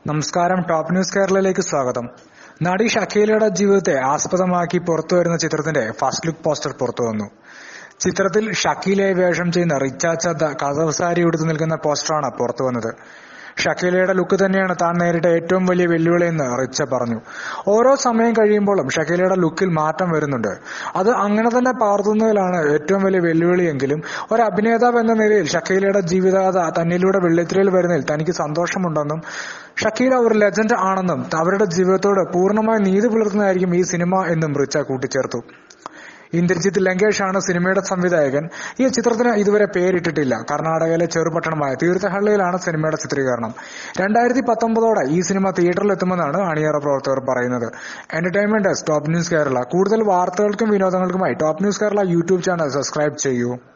നമസ്കാരം top news കേരളയിലേക്ക് സ്വാഗതം നടി ഷക്കീലയുടെ ജീവിതത്തെ ആസ്പദമാക്കി പുറത്തുവരുന്ന ചിത്രത്തിന്റെ ഫസ്റ്റ് ലുക്ക് പോസ്റ്റർ പുറത്തുവന്നു ചിത്രത്തിൽ ഷക്കീലയെ വേഷം ചെയ്യുന്ന റിച്ചാച്ച കഥവസാരി ഉടുത്തു നിൽക്കുന്ന പോസ്റ്ററാണ് പുറത്തുവന്നത് ഷക്കീലയുടെ ലുക്ക് തന്നെയാണ് താൻ നേരിട്ട ഏറ്റവും വലിയ വെല്ലുവിളിയെന്ന് റിച്ച പറഞ്ഞു ഓരോ സമയം കഴിയുമ്പോഴും ഷക്കീലയുടെ ലുക്കിൽ മാറ്റം വരുന്നുണ്ട് അത് അങ്ങനെ തന്നെ പകർത്തുന്നതിലാണ് ഏറ്റവും വലിയ വെല്ലുവിളിയെങ്കിലും ഒരു അഭിനേതാവ് എന്ന നിലയിൽ ഷക്കീലയുടെ ജീവിതകഥ തന്നിലൂടെ വെള്ളിത്തിരയിൽ വരുന്നതിൽ തനിക്ക് സന്തോഷമുണ്ടെന്നും ഷക്കീല ഒരു ലെജൻഡ് ആണെന്നും അവരുടെ ജീവിതത്തോട് പൂർണ്ണമായി നീതി പുലർത്തുന്നതായിരിക്കും ഈ സിനിമ എന്നും റിച്ച കൂട്ടിച്ചേർത്തു ഇന്ദ്രജിത്ത് ലങ്കേഷാണ് സിനിമയുടെ സംവിധായകൻ ഈ ചിത്രത്തിന് ഇതുവരെ പേരിട്ടിട്ടില്ല കർണാടകയിലെ ചെറുപട്ടണമായ തീർത്ഥഹള്ളിയിലാണ് സിനിമയുടെ ചിത്രീകരണം രണ്ടായിരത്തി പത്തൊമ്പതോടെ ഈ സിനിമ തിയേറ്ററിൽ എത്തുമെന്നാണ് അണിയറ പ്രവർത്തകർ പറയുന്നത് entertainment desk top news Kerala കൂടുതൽ വാർത്തകൾക്കും വിനോദങ്ങൾക്കുമായി top news Kerala YouTube channel subscribe ചെയ്യൂ